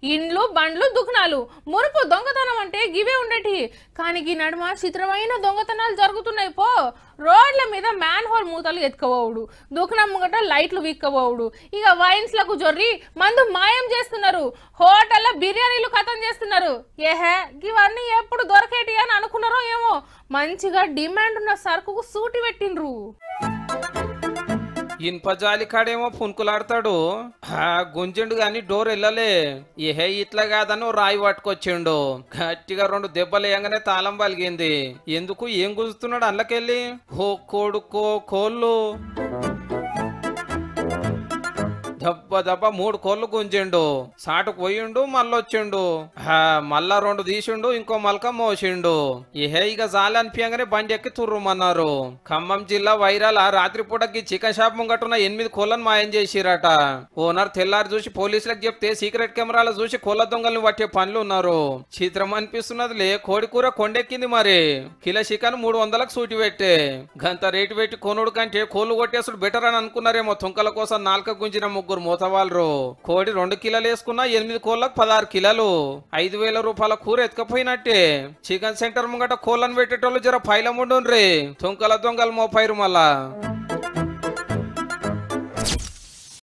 ఇండ్లు బండ్లు దుకాణాలు మురుపు దొంగతనం అంటే గివే ఉండేటి కానీ ఈ నడుమ చిత్రమైన దొంగతనాలు జరుగుతున్నాయి పో రోడ్ల మీద మ్యాన్ హోల్ మూతలు ఎత్తుకోవడు దుకాణం ముంగట లైట్లు వీక్కపోవుడు ఇక వైన్స్ లకు జొర్రి మందు మాయం చేస్తున్నారు హోటల్లో బిర్యానీలు ఖతం చేస్తున్నారు ఏహే ఇవన్నీ ఎప్పుడు దొరకేటి అని అనుకున్నారో ఏమో మంచిగా డిమాండ్ ఉన్న సరుకుకు సూటి పెట్టిండ్రు ఇనుప జాలి కాడేమో పునుకులాడతాడు హా, గుంజిండు గాని డోర్ వెళ్ళలే ఏహే ఇట్లా కాదని ఓ రాయి పట్టుకొచ్చిండు గట్టిగా రెండు దెబ్బలు వేయంగానే తాళం పలిగింది ఎందుకు ఏం గుంజుతున్నాడు అందులోకెళ్ళి హో కొడుకో కోళ్ళు దెబ్బ దెబ్బ మూడు కోళ్ళు గుంజిండు సాటుకు పోయిండు మళ్ళొచ్చిండు హా, మళ్ళా రెండు తీసిండు ఇంకో మలక మోసిండు ఇహే ఇక జాలి అనిపించగానే బండి ఎక్కి తుర్రుమన్నారు ఖమ్మం జిల్లా వైరాల రాత్రిపూటకి చికెన్ షాప్ ముంగటున్న ఎనిమిది కోళ్ళను మాయం చేసిరట ఓనర్ తెల్లారి చూసి పోలీసులకు చెప్తే సీక్రెట్ కెమెరాలు చూసి కోళ్ళ దొంగల్ని పట్టే పనులు ఉన్నారు చిత్రం అనిపిస్తున్నదిలే కోడి కూర కొండెక్కింది మరి కిలో చికెన్ మూడు వందలకు సూటి పెట్టే గంత రేటు పెట్టి కొనుడు కంటే కోళ్ళు కొట్టేసుడు బెటర్ అని అనుకున్నారేమో తుంకల కోసం నాలుక గుంజిన ముగ్గురు మూతవాళ్ళు కోడి రెండు కిలోలు వేసుకున్నా ఎనిమిది కోళ్ళకు పదహారు కిలోలు ఐదు వేల రూపాయల కూర ఎత్తుకపోయినట్టే చికెన్ సెంటర్ ముంగట కోళ్ళను పెట్టేటోళ్ళు జర పైలం ఉండుండ్రి తుంకల దొంగలు మోపైరు మళ్ళా